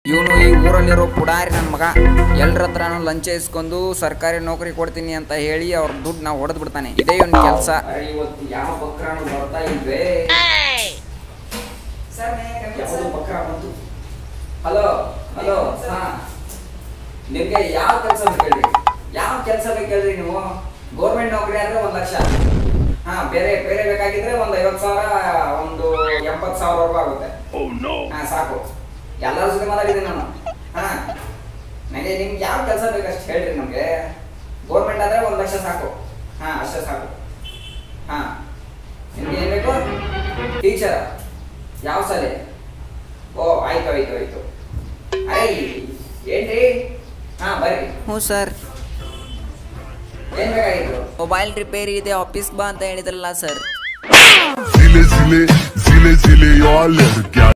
ಇವನು ಈ ಊರಲ್ಲಿರೋ ಪುಡಾರಿ ನನ್ನ ಮಗ ಎಲ್ಲರ ಹತ್ರನೂ ಲಂಚ ಇಸ್ಕೊಂಡು ಸರ್ಕಾರಿ ನೌಕರಿ ಕೊಡ್ತೀನಿ ಅಂತ ಹೇಳಿ ಅವ್ರ ದುಡ್ಡು ನಾವು ಹೊಡೆದು ಬಿಡ್ತಾನೆ ಇದೇ ಇವನ್ ಕೆಲಸ ಇವತ್ತು ಯಾವ ಬಕ್ರಾನು ಬರ್ತಾ ಇಲ್ವೇ ಯಾವುದು ಬಕ್ರ ಬಂತು ಹಲೋ ಹಲೋ ಹಾ ನಿಮ್ಗೆ ಯಾವ ಕೆಲಸ ಬೇಕು ಹೇಳ್ರಿ ಯಾವ ಕೆಲಸ ಬೇಕು ಹೇಳ್ರಿ ನೀವು ಗೌರ್ಮೆಂಟ್ ನೌಕರಿ ಆದ್ರೆ ಒಂದ್ ಲಕ್ಷ ಹಾ ಬೇರೆ ಬೇರೆ ಬೇಕಾಗಿದ್ರೆ ಒಂದ್ ಐವತ್ ಸಾವಿರ ಒಂದು ಎಪ್ಪತ್ ಸಾವಿರವರೆಗೂ ಆಗುತ್ತೆ ಹಾ ಸಾಕು ಎಲ್ಲರ ಜೊತೆ ಮಾತಾಡಿದ್ದೀನಿ ನಾನು ಹಾ ನನಗೆ ನಿಮ್ಗೆ ಯಾವ ಕೆಲಸ ಬೇಕು ಅಷ್ಟು ಹೇಳ್ರಿ ನಮಗೆ ಗೌರ್ಮೆಂಟ್ ಆದ್ರೆ ಒಂದ್ ಲಕ್ಷ ಸಾಕು ಹಾ ಅಷ್ಟೇ ಸಾಕು ಹಾ ನಿಮ್ಗೆ ಏನ್ ಬೇಕು ಟೀಚರ್ ಯಾವ ಶಾಲೆ ಓ ಆಯ್ತು ಆಯ್ತು ಆಯ್ತು ಐ ಏನ್ರಿ ಹಾ ಬರ್ರಿ ಹ್ಞೂ ಸರ್ ಏನ್ ಬೇಕಾಗಿತ್ತು ಮೊಬೈಲ್ ರಿಪೇರಿ ಇದೆ ಆಫೀಸ್ಗೆ ಬಾ ಅಂತ ಹೇಳಿದ್ರಲ್ಲ sir Zile zile, zile zile, eu alerg chiar